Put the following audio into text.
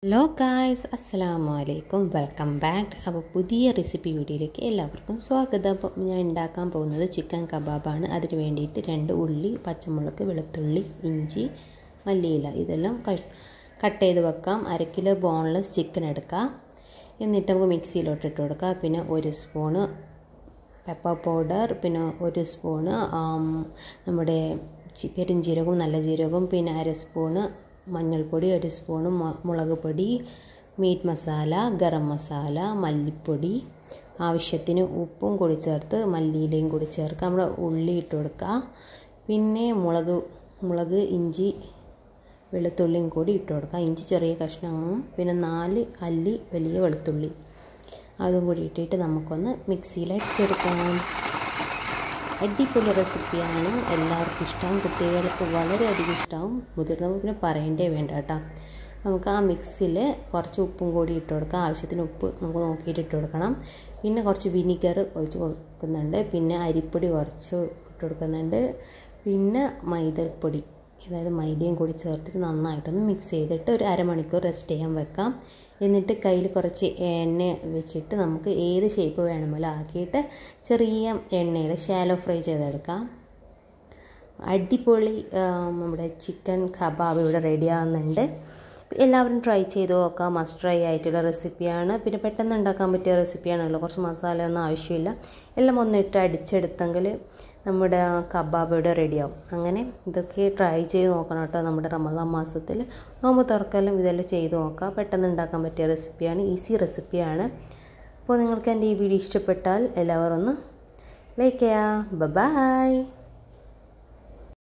hello guys അസ്സലാമു അലൈക്കും welcome back അപ്പോൾ പുതിയ റെസിപ്പി വീഡിയോയിലേക്ക് എല്ലാവർക്കും സ്വാഗതം അപ്പോൾ ഞാൻ ഉണ്ടാക്കാൻ പോകുന്നത് ചിക്കൻ കബാബാണ് അതിന് വേണ്ടിയിട്ട് രണ്ട് ഉള്ളി പച്ചമുളക് വെളുത്തുള്ളി ഇഞ്ചി മല്ലിയില ഇതെല്ലാം കട്ട് ചെയ്ത് വെക്കാം അര കിലോ ബോൺലെസ് ചിക്കൻ എടുക്കാം എന്നിട്ട് നമുക്ക് മിക്സിയിലോട്ട് ഇട്ട് കൊടുക്കാം പിന്നെ ഒരു സ്പൂണ് പെപ്പർ പൗഡർ പിന്നെ ഒരു സ്പൂണ് നമ്മുടെ പെരുംജീരകവും നല്ല ജീരകവും പിന്നെ അര സ്പൂണ് മഞ്ഞൾപ്പൊടി ഒരു സ്പൂണ് മുളക് പൊടി മീറ്റ് മസാല ഗരം മസാല മല്ലിപ്പൊടി ആവശ്യത്തിന് ഉപ്പും കൂടി ചേർത്ത് മല്ലിയിലയും കൂടി ചേർക്കുക നമ്മുടെ ഉള്ളി ഇട്ട് കൊടുക്കുക പിന്നെ മുളക് മുളക് ഇഞ്ചി വെളുത്തുള്ളിയും കൂടി ഇട്ട് കൊടുക്കുക ഇഞ്ചി ചെറിയ കഷ്ണവും പിന്നെ നാല് അല്ലി വലിയ വെളുത്തുള്ളി അതും കൂടി ഇട്ടിട്ട് നമുക്കൊന്ന് മിക്സിയിൽ അടിച്ചെടുക്കാം അടിപൊളി റെസിപ്പിയാണ് എല്ലാവർക്കും ഇഷ്ടമാവും കുട്ടികൾക്ക് വളരെയധികം ഇഷ്ടമാവും മുതിർന്നവർ പിന്നെ പറയേണ്ടേ വേണ്ട കേട്ടോ നമുക്ക് ആ മിക്സിയിൽ കുറച്ച് ഉപ്പും കൂടി ഇട്ട് കൊടുക്കാം ആവശ്യത്തിന് ഉപ്പ് നമുക്ക് നോക്കിയിട്ട് ഇട്ട് കൊടുക്കണം പിന്നെ കുറച്ച് വിനിഗർ ഒഴിച്ച് കൊടുക്കുന്നുണ്ട് പിന്നെ അരിപ്പൊടി കുറച്ച് ഇട്ട് കൊടുക്കുന്നുണ്ട് പിന്നെ മൈദപ്പൊടി അതായത് മൈദയും കൂടി ചേർത്തിട്ട് നന്നായിട്ടൊന്ന് മിക്സ് ചെയ്തിട്ട് ഒരു അരമണിക്കൂർ റെസ്റ്റ് ചെയ്യാൻ വെക്കാം എന്നിട്ട് കയ്യിൽ കുറച്ച് എണ്ണ വെച്ചിട്ട് നമുക്ക് ഏത് ഷേപ്പ് വേണമെങ്കിലും ആക്കിയിട്ട് ചെറിയ എണ്ണയിൽ ഷാലോ ഫ്രൈ ചെയ്തെടുക്കാം അടിപൊളി നമ്മുടെ ചിക്കൻ കബാബ് ഇവിടെ റെഡി ആകുന്നുണ്ട് എല്ലാവരും ട്രൈ ചെയ്ത് നോക്കാം മസ്റ്റ് ട്രൈ ആയിട്ടുള്ള റെസിപ്പിയാണ് പിന്നെ പെട്ടെന്ന് ഉണ്ടാക്കാൻ പറ്റിയ റെസിപ്പിയാണല്ലോ കുറച്ച് മസാലയൊന്നും ആവശ്യമില്ല എല്ലാം ഒന്നിട്ട് അടിച്ചെടുത്തെങ്കിൽ നമ്മുടെ കബാബ് ഇവിടെ റെഡിയാവും അങ്ങനെ ഇതൊക്കെ ട്രൈ ചെയ്ത് നോക്കണം കേട്ടോ നമ്മുടെ റമദാൻ മാസത്തിൽ നോമ്പ് തുറക്കലും ഇതെല്ലാം ചെയ്ത് നോക്കാം പെട്ടെന്ന് ഉണ്ടാക്കാൻ പറ്റിയ റെസിപ്പിയാണ് ഈസി റെസിപ്പിയാണ് അപ്പോൾ നിങ്ങൾക്ക് എൻ്റെ ഈ വീഡിയോ ഇഷ്ടപ്പെട്ടാൽ എല്ലാവരും ഒന്ന് ലൈക്ക് ചെയ്യുക ബൈ